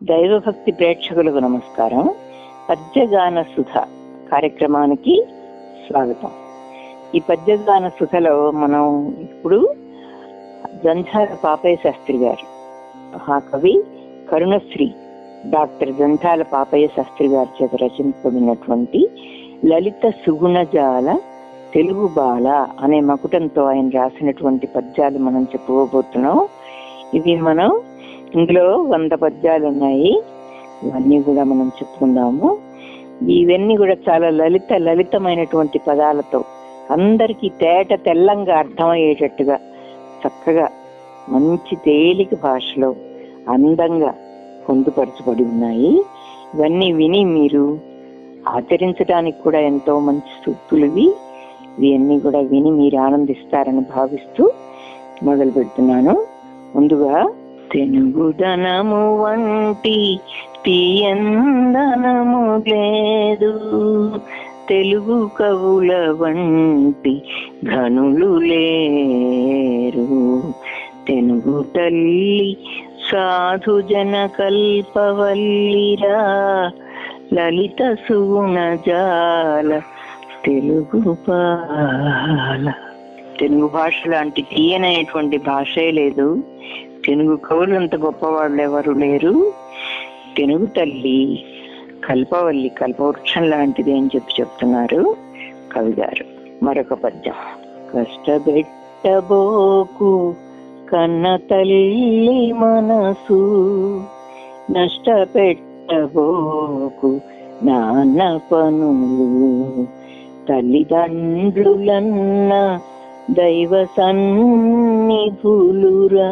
దైవభక్తి ప్రేక్షకులకు నమస్కారం పద్యగాన సుధ కార్యక్రమానికి స్వాగతం ఈ పద్యగాన సుధలో మనం ఇప్పుడు జంఝాల పాపయ్య శాస్త్రి గారు మహాకవి కరుణశ్రీ డాక్టర్ జంఝాల పాపయ్య శాస్త్రి గారి చేత రచింపబడినటువంటి లలిత సుగుణజాల తెలుగు బాల అనే మకుటంతో ఆయన రాసినటువంటి పద్యాలు మనం చెప్పుకోబోతున్నాం ఇవి మనం ఇందులో వంద పద్యాలు ఉన్నాయి ఇవన్నీ కూడా మనం చెప్పుకుందాము ఇవన్నీ కూడా చాలా లలిత లలితమైనటువంటి పదాలతో అందరికీ తేట తెల్లంగా అర్థమయ్యేటట్టుగా చక్కగా మంచి తేలిక భాషలో అందంగా పొందుపరచబడి ఉన్నాయి ఇవన్నీ విని మీరు ఆచరించడానికి కూడా ఎంతో మంచి సూక్తులు ఇవి ఇవన్నీ కూడా విని మీరు ఆనందిస్తారని భావిస్తూ మొదలు పెడుతున్నాను ముందుగా తెనుగుదనము వంటి తీయందనము లేదు తెలుగు కవుల వంటి ఘనులు లేరు తెనుగు తల్లి సాధు జన కల్పవల్లిరా లలిత సుగుణ జాల తెలుగు పాల తెలుగు భాష లాంటి తీయనైనటువంటి భాషే లేదు తెలుగు కవులు అంత గొప్పవాళ్ళు ఎవరు లేరు తెలుగు తల్లి కల్పవల్లి కల్పవృక్షం లాంటిది అని చెప్పి చెప్తున్నారు కవి గారు మరొక పద్యం కష్టపెట్టబోకు కన్న తల్లి మనసు నష్టపెట్టబోకు నాన్న పనులు తల్లిదండ్రులన్న దైవ సన్నిధులురా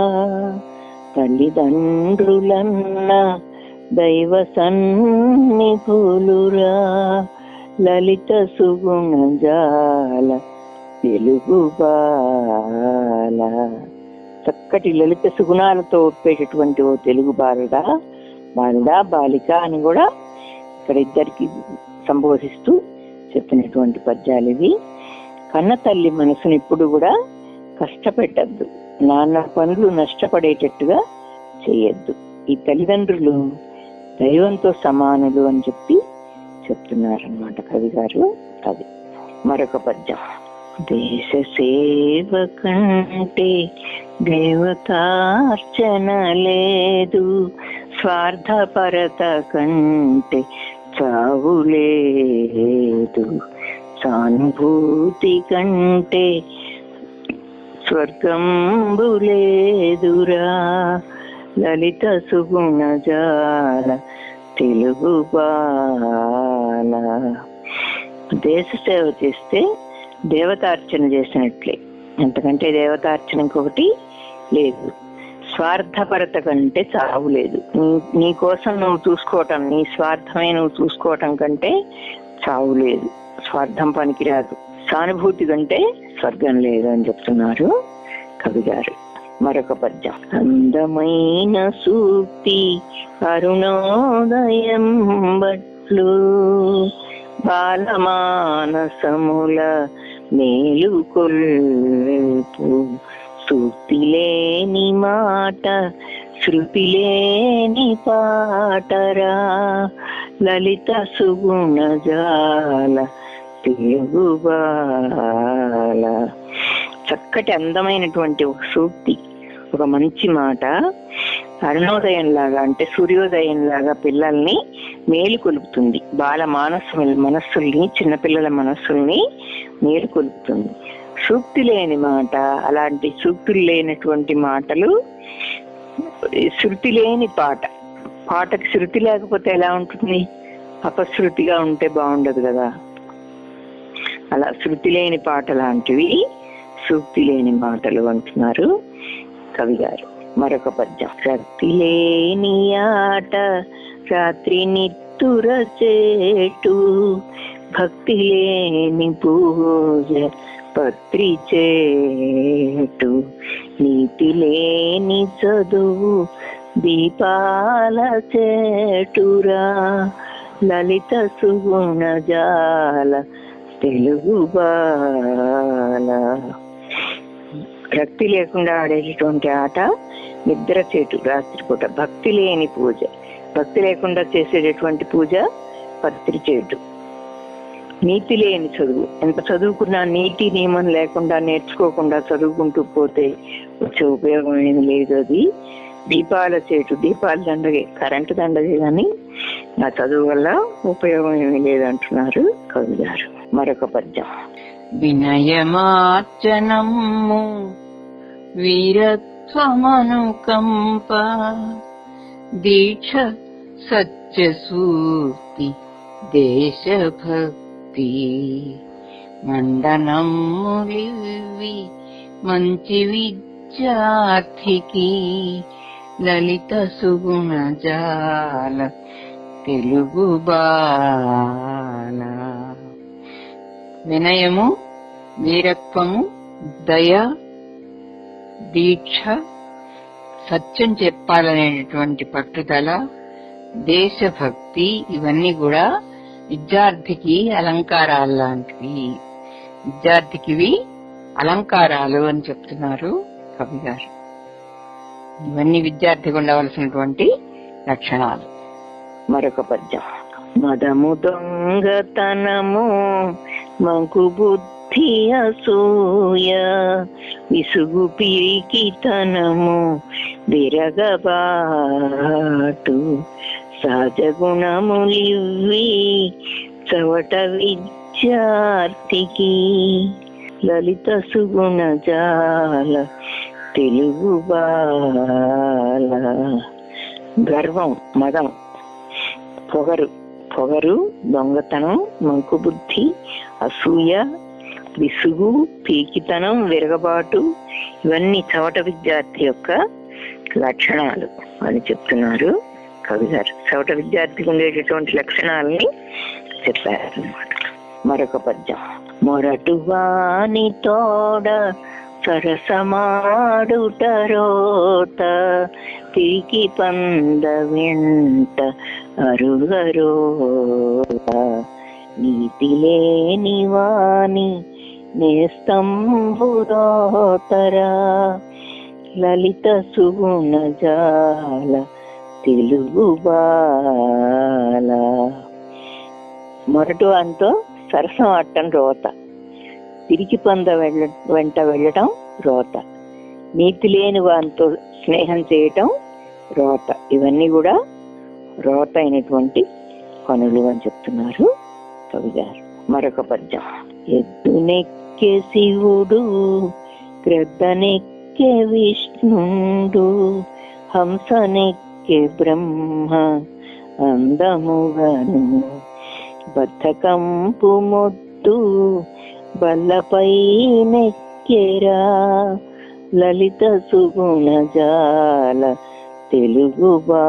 తల్లిదండ్రులన్న దైవ సన్నిధులురా లలిత సుగుణ జాల తెలుగు బాల చక్కటి లలిత సుగుణాలతో ఒప్పేటటువంటి ఓ తెలుగు బాలుడా బాలుడా బాలిక అని కూడా ఇక్కడ ఇద్దరికి సంబోధిస్తూ చెప్పినటువంటి పద్యాలు ఇవి కన్న తల్లి మనసుని ఇప్పుడు కూడా కష్టపెట్టద్దు నాన్న పనులు నష్టపడేటట్టుగా చేయొద్దు ఈ తల్లిదండ్రులు దైవంతో సమానులు అని చెప్పి చెప్తున్నారనమాట కవి గారు అది మరొక పద్యం దేశ సేవ కంటే దేవతార్చన లేదు స్వార్థపరత కంటే చావు లేదు సానుభూతి కంటే స్వర్గంబు లేదురా లలిత సుగుణ జాల తెలుగు బాల దేశ సేవ చేస్తే దేవతార్చన చేసినట్లే ఎంతకంటే దేవతార్చన ఇంకొకటి లేదు స్వార్థపరత కంటే చావు లేదు నీ- నీ కోసం నువ్వు చూసుకోవటం నీ స్వార్థమే నువ్వు చూసుకోవటం కంటే చావు లేదు స్వార్థం పనికిరాదు సానుభూతి కంటే స్వర్గం లేదు అని చెప్తున్నారు కవి గారు మరొక పద్యం అందమైన సూక్తి అరుణోదయం బట్లు బాలమానసముల మేలుకొల్పు సూక్తి లేని మాట శృతి లేని పాటరా లలిత సుగుణ జాల తెలుగు బాల చక్కటి అందమైనటువంటి ఒక సూక్తి ఒక మంచి మాట అరుణోదయం లాగా అంటే సూర్యోదయం లాగా పిల్లల్ని మేలు కొలుపుతుంది బాల మానసు మనస్సుల్ని చిన్నపిల్లల మనస్సుల్ని మేలు కొలుపుతుంది సూక్తి లేని మాట అలాంటి సూక్తులు లేనటువంటి మాటలు శృతి లేని పాట పాటకి శృతి లేకపోతే ఎలా ఉంటుంది అపశృతిగా ఉంటే బాగుండదు కదా అలా శృతి లేని పాట లాంటివి సూక్తి లేని మాటలు అంటున్నారు కవి గారు మరొక పద్యం శక్తి లేని ఆట రాత్రి నిత్తుర చేటు భక్తి లేని పూజ పత్రి చేటు నీతి లేని చదువు దీపాల చేటురా లలిత సుగుణ జాల తెలుగు బాల రక్తి లేకుండా ఆడేటటువంటి ఆట నిద్ర చేటు రాత్రిపూట భక్తి లేని పూజ భక్తి లేకుండా చేసేటటువంటి పూజ పత్రి చేయటం నీతి లేని చదువు ఎంత చదువుకున్నా నీతి నియమం లేకుండా నేర్చుకోకుండా చదువుకుంటూ పోతే వచ్చే ఉపయోగం ఏమి లేదు అది దీపాల చేటు దీపాల దండగే కరెంటు దండగే కానీ ఆ చదువు వల్ల ఉపయోగం ఏమీ లేదంటున్నారు కవి గారు మరొక పద్యం వినయమార్చనము వీరత్వమనుకంప దీక్ష సత్యసూర్తి దేశభక్తి మండనములివి మంచి విద్యార్థికి లలిత సుగుణ జాల తెలుగు బాల వినయము వీరత్వము దయ దీక్ష సత్యం చెప్పాలనేటువంటి పట్టుదల దేశభక్తి ఇవన్నీ కూడా విద్యార్థికి అలంకారాలు లాంటివి విద్యార్థికివి అలంకారాలు అని చెప్తున్నారు కవి గారు ఇవన్నీ విద్యార్థికి ఉండవలసినటువంటి లక్షణాలు మరొక పద్యం మదము దొంగతనము మంకు బుద్ధి అసూయ విసుగు పిరికితనము విరగబాటు సహజ గుణములివ్వి చవట విద్యార్థికి లలిత సుగుణ జాల తెలుగు బాల గర్వం మదం పొగరు పొగరు దొంగతనం మంకుబుద్ధి అసూయ విసుగు పీకితనం విరగబాటు ఇవన్నీ చవట విద్యార్థి యొక్క లక్షణాలు అని చెప్తున్నారు కవి గారు చవట విద్యార్థికి ఉండేటటువంటి లక్షణాలని చెప్పారన్నమాట మరొక పద్యం మొరటు వాని తోడ సరసమాడుటరోత తిరిగి పంద వెంట అరుగరోత నీతి లేని వాణి నేస్తంబురోతరా లలిత సుగుణ జాల తెలుగు బాల మొరటు అంతో సరసం ఆడటం రోత తిరిగి పొంద వెళ్ళ వెంట వెళ్ళటం రోత నీతి లేని వారితో స్నేహం చేయటం రోత ఇవన్నీ కూడా రోత అయినటువంటి పనులు అని చెప్తున్నారు కవి గారు మరొక పద్యం ఎద్దునెక్కే శివుడు గ్రద్దనెక్కే విష్ణుడు హంసనెక్కే బ్రహ్మ అందముగను బద్ధకంపు మొద్దు బల్లపై నెక్కెరా లలిత సుగుణ జాల తెలుగు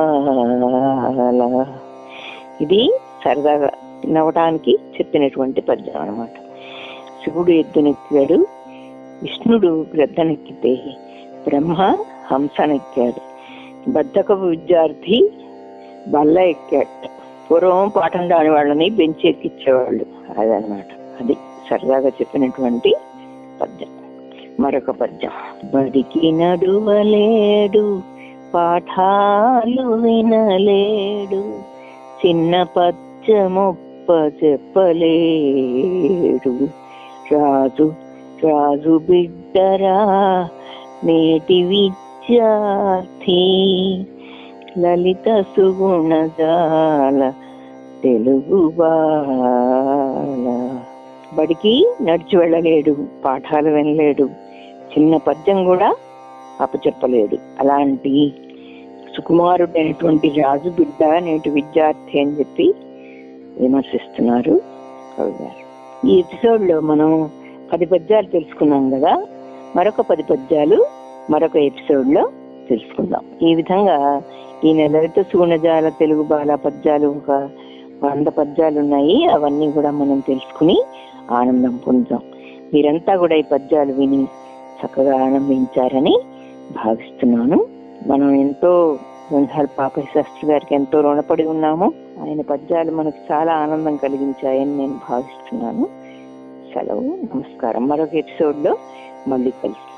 బాల ఇది సరదాగా నవ్వటానికి చెప్పినటువంటి పద్యం అన్నమాట శివుడు ఎద్దునెక్కాడు విష్ణుడు గ్రద్దనెక్కితే బ్రహ్మ హంసనెక్కాడు బద్ధకపు విద్యార్థి బల్ల ఎక్కాడు పూర్వం పాఠం రాని వాళ్ళని బెంచి ఎక్కించేవాళ్ళు అదనమాట అది సరదాగా చెప్పినటువంటి పద్యం మరొక పద్యం బడికి నడువలేడు పాఠాలు వినలేడు చిన్న పచ్చమొప్ప చెప్పలేడు రాజు రాజు బిడ్డరా నేటి విద్యార్థి లలిత సుగుణ జాల తెలుగు బాల బడికి నడిచి వెళ్ళలేడు పాఠాలు వినలేడు చిన్న పద్యం కూడా అప్పచెప్పలేడు అలాంటి సుకుమారుడైనటువంటి రాజు బిడ్డ నేటి విద్యార్థి అని చెప్పి విమర్శిస్తున్నారు కవి గారు ఈ ఎపిసోడ్ లో మనం పది పద్యాలు తెలుసుకున్నాం కదా మరొక పది పద్యాలు మరొక ఎపిసోడ్ లో తెలుసుకుందాం ఈ విధంగా ఈ లలిత సుగుణజాల తెలుగు బాల పద్యాలు ఒక వంద పద్యాలు ఉన్నాయి అవన్నీ కూడా మనం తెలుసుకుని ఆనందం పొందుతాం మీరంతా కూడా ఈ పద్యాలు విని చక్కగా ఆనందించారని భావిస్తున్నాను మనం ఎంతో గంధాల పాప శాస్త్రి గారికి ఎంతో రుణపడి ఉన్నాము ఆయన పద్యాలు మనకు చాలా ఆనందం కలిగించాయని నేను భావిస్తున్నాను సెలవు నమస్కారం మరొక ఎపిసోడ్ లో మళ్ళీ కలుస్తాం